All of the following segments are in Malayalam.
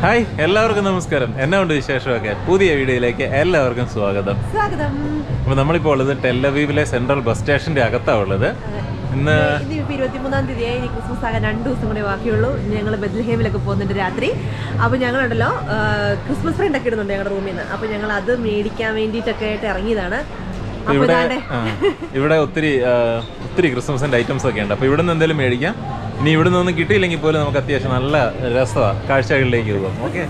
ഹായ് എല്ലാവർക്കും നമസ്കാരം എന്നാ ഉണ്ട് വിശേഷമൊക്കെ പുതിയ വീഡിയോയിലേക്ക് എല്ലാവർക്കും സ്വാഗതം സ്വാഗതം അപ്പോൾ നമ്മളിപ്പോൾ ഉള്ളത് ടെല്ലവീവിലെ സെൻട്രൽ ബസ് സ്റ്റേഷന്റെ അകത്താണ് ഉള്ളത് ഇന്ന് ഇനി ഇപ്പൊ ഇരുപത്തിമൂന്നാം തീയതിയായി ഇനി ക്രിസ്മസ് ആകാൻ രണ്ട് ദിവസം കൂടെ ബാക്കിയുള്ളൂ ഞങ്ങൾ ബദ്ലഹേമിലൊക്കെ പോകുന്നുണ്ട് രാത്രി അപ്പോൾ ഞങ്ങളുണ്ടല്ലോ ആ, ക്രിസ്മസ് ഫ്രണ്ട് ഒക്കെ ഇടുന്നുണ്ട് ഞങ്ങളുടെ റൂമിൽ നിന്ന് അപ്പോൾ ഞങ്ങൾ അത് മേടിക്കാൻ വേണ്ടിയിട്ടൊക്കെ ആയിട്ട് ഇറങ്ങിയതാണ് അപ്പോൾ ഇവിടെ ഇതാണ്ട് ആ, ഇവിടെ ഒത്തിരി ആ, ഒത്തിരി ക്രിസ്മസിന്റെ ഐറ്റംസ് ഒക്കെ ഉണ്ട് അപ്പോൾ ഇവിടെ നിന്ന് എന്തെങ്കിലും മേടിക്കാം ഇനി ഇവിടെ നിന്നൊന്നും കിട്ടിയില്ലെങ്കിൽ പോലും നമുക്ക് അത്യാവശ്യം നല്ല രസമാണ് കാഴ്ചകളിലേക്ക് പോകാം ഓക്കെ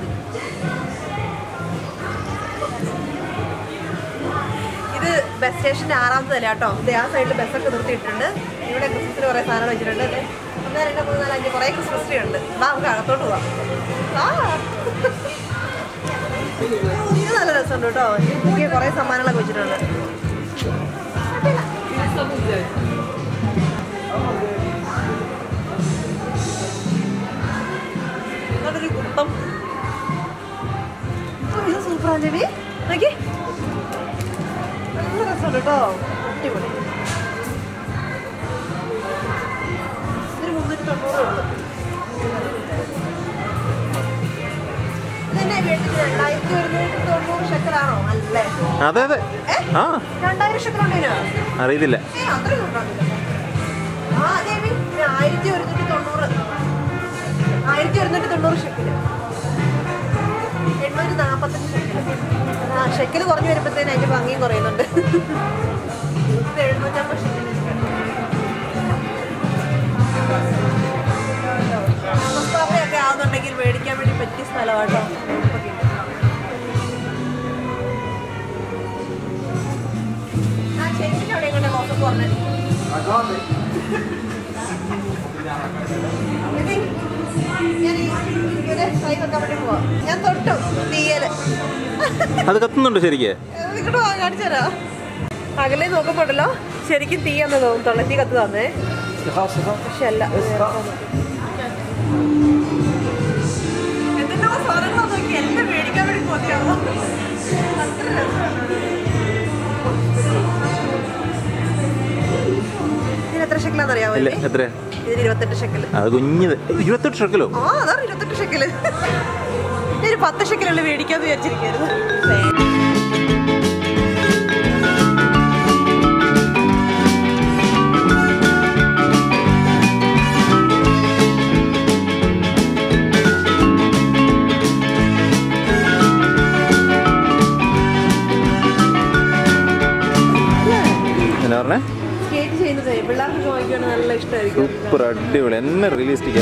ഇത് ബസ് സ്റ്റേഷന്റെ ആറാമത്തെ നില കേട്ടോ ഇത് ആ സൈഡിൽ ബസ്സൊക്കെ നിർത്തിയിട്ടുണ്ട് ഇവിടെ ക്രിസ്മസിന് കുറേ സാധനം വെച്ചിട്ടുണ്ട് ദേ, ഒന്ന് രണ്ട് മൂന്ന് നാല് അഞ്ച് കുറേ ക്രിസ്മസ് ട്രീ ഉണ്ട് വാ നമുക്ക് അകത്തോട്ട് പോവാം ആ. ഇത് നല്ല രസമുണ്ട് കേട്ടോ എനിക്ക് കുറേ സമ്മാനങ്ങളൊക്കെ വെച്ചിട്ടുണ്ട് ഇങ്ങോട്ടൊരു കുട്ടം ഓ, ഇത് സൂപ്പറാണ് ജെബി നോക്കി നല്ല രസമുണ്ട് കേട്ടോ അടിപൊളി ഇതിന് മുന്നൂറ്റി തൊണ്ണൂറ് ഉണ്ട് ഇതെന്നെ വീട്ടിൽ രണ്ടായിരത്തി ഒരുന്നൂറ്റി തൊണ്ണൂറ് ഷെക്കലാണോ അല്ലേ അതെ അതെ ആ രണ്ടായിരം ഷെക്കലുണ്ട് ഇതിന് അറിയത്തില്ല ഏ അത്രയും ഉണ്ടാവില്ല ആ ദേവി ഇത് ആയിരത്തി ഒരുന്നൂറ്റി തൊണ്ണൂറ് ആയിരത്തി ഒരുന്നൂറ്റി തൊണ്ണൂറ് ഷെക്കില് എണ്ണൂറ്റി നാൽപ്പത്തഞ്ച് ഷെക്കില് ആ ഷെക്കില് കുറഞ്ഞു വരുമ്പോഴത്തേന് അതിന്റെ ഭംഗിയും കുറയുന്നുണ്ട് ഇത് എഴുന്നൂറ്റമ്പത് ഷെക്കില് ഒക്കെ ആവുന്നുണ്ടെങ്കിൽ മേടിക്കാൻ വേണ്ടി പറ്റിയ സ്ഥലമാട്ടോ ആ ചേച്ചിന്റെ അവിടെ എങ്ങനെ നോക്കം പറഞ്ഞത് ഇത് ഞാൻ ഈ ഇങ്ങനെ കൈ വെക്കാൻ വേണ്ടി പോവാ. ഞാൻ തൊട്ടു തീയല് അത് കത്തുന്നുണ്ട് ശരിക്ക് ഇങ്ങോട്ട് വാ കാണിച്ചു തരാം അകലെ നോക്കുമ്പോണ്ടല്ലോ ശരിക്കും തീയാന്ന് തോന്നുന്നു തീ കത്ത് തന്നേ പക്ഷെ അല്ല എന്തിനോ സാധനങ്ങളോ നോക്കി എല്ലാം മേടിക്കാൻ വേണ്ടി പോതിയാവോ അത്ര രസം. ഇതിന് എത്ര ഷെക്കിലാന്ന് അറിയാമോ ഇല്ല എത്ര ഇതിന് ഇരുപത്തെട്ട് ഷെക്കില് അത് കുഞ്ഞത് ഇരുപത്തെട്ട് ഷെക്കലോ ആ അതാണ് ഇരുപത്തെട്ട് ഷെക്കില് ഒരു പത്ത് ഷെക്കിലുള്ള മേടിക്കാന്ന് വിചാരിച്ചിരിക്കായിരുന്നു എന്നാ പറഞ്ഞേ സ്കേറ്റ് ചെയ്യുന്നത് പിള്ളേർക്ക് വാങ്ങിക്കുകയാണ് നല്ല ഇഷ്ടമായിരിക്കും സൂപ്പർ അടിപൊളി എന്നെ റിയലിസ്റ്റിക്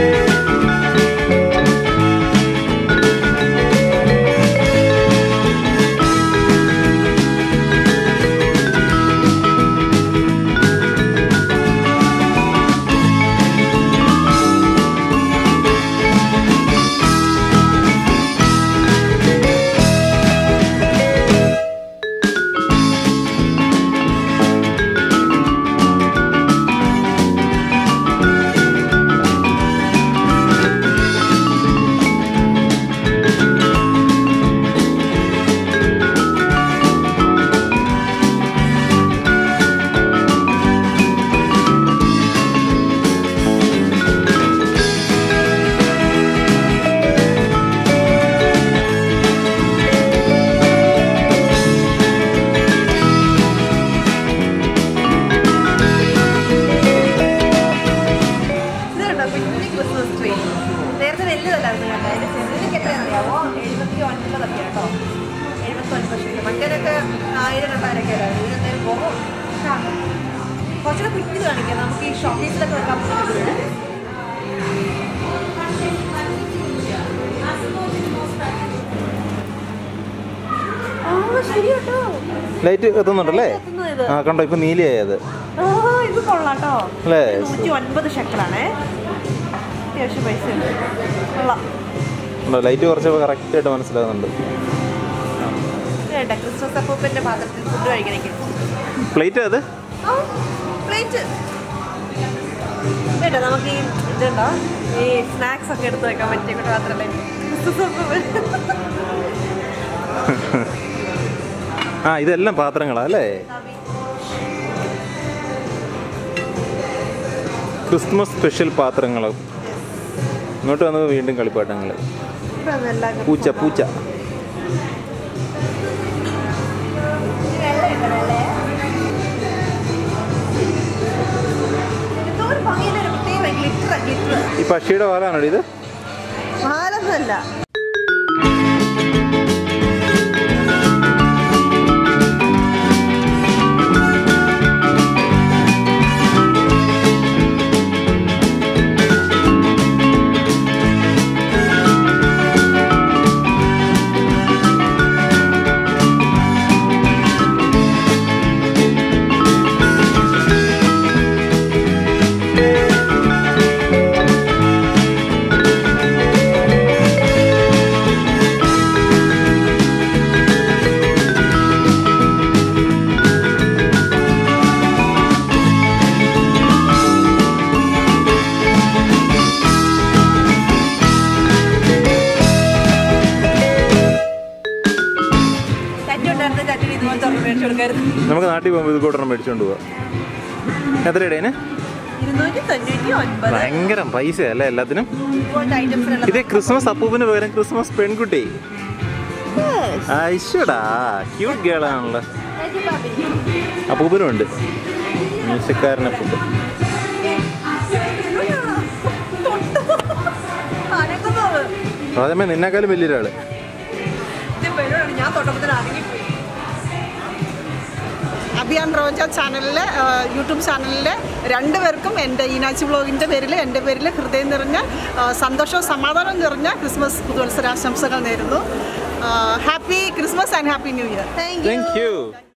ഇത് കണ്ടോ കുഞ്ഞു ക്രിസ്മസ് ട്രീ നേരത്തെ വലുതല്ലായിരുന്നു കണ്ടോ അതിന്റെ ചെറുതിനൊക്കെ എത്രയാണെന്നറിയാമോ എഴുപത്തി ഒൻപതൊക്കെ കേട്ടോ എഴുപത്തി ഒൻപത് ശരി മറ്റേതൊക്കെ ആയിരം രണ്ടായിരമൊക്കെ അല്ലായിരുന്നു ഇതിന് എന്തായാലും പോകും കുറച്ചുകൂടെ കുഞ്ഞത് കാണിക്കാം നമുക്ക് ഈ ഷോക്കേസിലൊക്കെ വെക്കാൻ പറ്റുന്നത് ആ ശരി കേട്ടോ ലൈറ്റ് കത്തുന്നുണ്ടല്ലേ എത്തുന്നത് ഇത് ആ കണ്ടോ ഇപ്പൊ നീലയായത് ആ ഇത് കൊള്ളാട്ടോ അല്ലേ നൂറ്റി ഒൻപത് ഷെക്കലാണേ അത്യാവശ്യം പൈസ ഉണ്ട് കൊള്ളാം ഉണ്ടോ ലൈറ്റ് കുറച്ചപ്പോൾ കറക്റ്റ് ആയിട്ട് മനസ്സിലാകുന്നുണ്ട് വേണ്ട ക്രിസ്മസ് അപ്പൂപ്പന്റെ പാത്രത്തിൽ ഫുഡ് കഴിക്കണമെങ്കിൽ പ്ലേറ്റ് അത് ആ പ്ലേറ്റ് വേണ്ട നമുക്ക് ഈ ഇതുണ്ടോ ഈ സ്നാക്സ് ഒക്കെ എടുത്ത് വെക്കാൻ പറ്റിയ കൂടെ മാത്രമല്ലേ ക്രിസ്മസ് അപ്പൂപ്പൻ ആ ഇതെല്ലാം പാത്രങ്ങളാ അല്ലേ ക്രിസ്മസ് സ്പെഷ്യൽ പാത്രങ്ങൾ ഇങ്ങോട്ട് വന്നത് വീണ്ടും കളിപ്പാട്ടങ്ങൾ ടൈപ്പാണ് എല്ലാം പൂച്ച പൂച്ച വെള്ളയുണ്ട് വെള്ളയെ എന്തോ ഒരു ഭംഗിയില്ല ഒരു പ്രത്യേക ഗ്ലിറ്റർ ഗ്ലിറ്റർ ഈ പക്ഷിയുടെ വാലാണോ ഇത് മാലൊന്നുമല്ല ചട്ടി ഉണ്ടായിരുന്ന ചട്ടി ഇതുപോലത്തെ ഒരെണ്ണം മേടിച്ചു കൊടുക്കായിരുന്നു നമുക്ക് നാട്ടിൽ പോകുമ്പോൾ ഇത് കൂട്ടണം മേടിച്ചോണ്ട് പോവാം എത്രയുടെ ഇതിന് ഇരുന്നൂറ്റി തൊണ്ണൂറ്റി ഒൻപത് ഭയങ്കര പൈസ അല്ലേ എല്ലാത്തിനും ഇതുപോലത്തെ ഐറ്റംസിനുള്ള ഇത് ക്രിസ്മസ് അപ്പൂപ്പിന് പകരം ക്രിസ്മസ് പെൺകുട്ടി ഐശ്വടാ ക്യൂട്ട് ഗേൾ ആണല്ലോ അപ്പൂപ്പനും ഉണ്ട് മീശക്കാരൻ അപ്പൂപ്പൻ അനക്കുന്നത് അതമ്മേ നിന്നെക്കാളും വലിയൊരാള് ഇത് പരിപാടിയാണ് ഞാൻ തൊട്ടപ്പത്തിന് അടങ്ങിപ്പോയി അഭിയാൻ റോജ ചാനലിലെ യൂട്യൂബ് ചാനലിലെ രണ്ടുപേർക്കും എൻ്റെ ഈനാച്ചി ബ്ലോഗിൻ്റെ പേരിൽ എൻ്റെ പേരിൽ ഹൃദയം നിറഞ്ഞ ആ, സന്തോഷവും സമാധാനവും നിറഞ്ഞ ക്രിസ്മസ് പുതുവത്സരാശംസകൾ നേരുന്നു happy Christmas and happy new year thank you thank U